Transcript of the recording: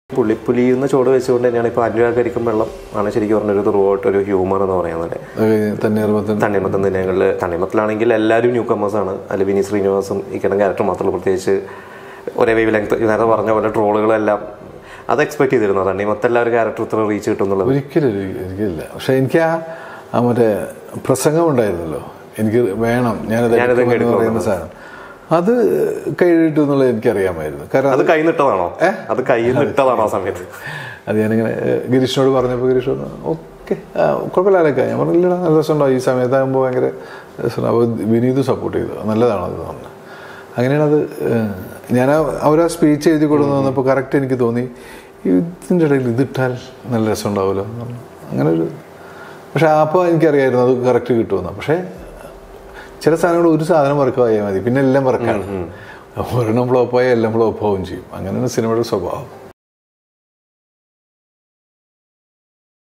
പുള്ളിപ്പുലി എന്ന ചോട് വെച്ചുകൊണ്ട് തന്നെയാണ് ഇപ്പോൾ അനുരാഗ് കരിക്കും വെള്ളം ആണ് ശരിക്കും പറഞ്ഞൊരു ത്രൂ ഔട്ട് ഒരു ഹ്യൂമർ എന്ന് പറയുന്നത് അത് കഴിഞ്ഞ് തണ്ണീർമത്തൻ തണ്ണിമത്തം ദിനങ്ങളിൽ തണ്ണിമത്തിലാണെങ്കിൽ എല്ലാവരും ന്യൂ കമേഴ്സ് ആണ് അതിൽ വിനി ശ്രീനിവാസും ഈ കിടന്ന ക്യാരക്ടർ മാത്രമല്ല പ്രത്യേകിച്ച് ഒരേ വേവ് ലെങ്ത് നേരത്തെ പറഞ്ഞ പോലെ ട്രോളുകളെല്ലാം അത് എക്സ്പെക്ട് ചെയ്തിരുന്നു തണ്ണിമത്തല്ല ഒരു ക്യാരക്ടർ ഇത്ര റീച്ച് കിട്ടും എന്നുള്ളത് ഒരിക്കലും ഒരു- ഒരിക്കലില്ല പക്ഷെ എനിക്ക് ആ ആ മറ്റേ പ്രസംഗം ഉണ്ടായിരുന്നല്ലോ എനിക്ക് വേണം ഞാനത് ഞാനത് എടുക്കുമെന്ന് എടുക്കണം. പറയുന്ന സാധനം അത് കൈഴിട്ടു എന്നുള്ളത് എനിക്കറിയാമായിരുന്നു കാരണം അത് കൈ നിട്ടതാണോ അത് കൈ നിട്ടതാണോ ആ സമയത്ത് അത് ഞാനിങ്ങനെ ഏഹ്, ഗിരീഷിനോട് പറഞ്ഞപ്പോൾ ഗിരീഷ് പറഞ്ഞു ഓക്കെ കുഴപ്പമില്ലൊക്കെ ഞാൻ പറഞ്ഞില്ലടാ നല്ല രസമുണ്ടാവും ഈ സമയത്താകുമ്പോൾ ഭയങ്കര രസമുണ്ട് അപ്പോൾ വിനീത് സപ്പോർട്ട് ചെയ്തു നല്ലതാണ് അത് പറഞ്ഞു അങ്ങനെയാണ് അത് ഏഹ്, ഞാൻ ആ- അവരാ സ്പീച്ച് എഴുതി കൊടുത്തു വന്നപ്പോൾ കറക്റ്റ് എനിക്ക് തോന്നി ഇതിൻ്റെ ഇടയിൽ ഇതിട്ടാൽ നല്ല രസമുണ്ടാവുമല്ലോ എന്ന് പറഞ്ഞു അങ്ങനെ ഒരു പക്ഷെ അപ്പോൾ എനിക്കറിയായിരുന്നു അത് കറക്റ്റ് കിട്ടുമെന്ന് പക്ഷേ ചില സാധനങ്ങൾ ഒരു സാധനം വർക്കായാൽ മതി പിന്നെ എല്ലാം വർക്കാണ് ഒരെണ്ണം ഫ്ലോപ്പായാൽ എല്ലാം ഫ്ലോപ്പ് ആവുകയും ചെയ്യും അങ്ങനെയാണ് സിനിമയുടെ സ്വഭാവം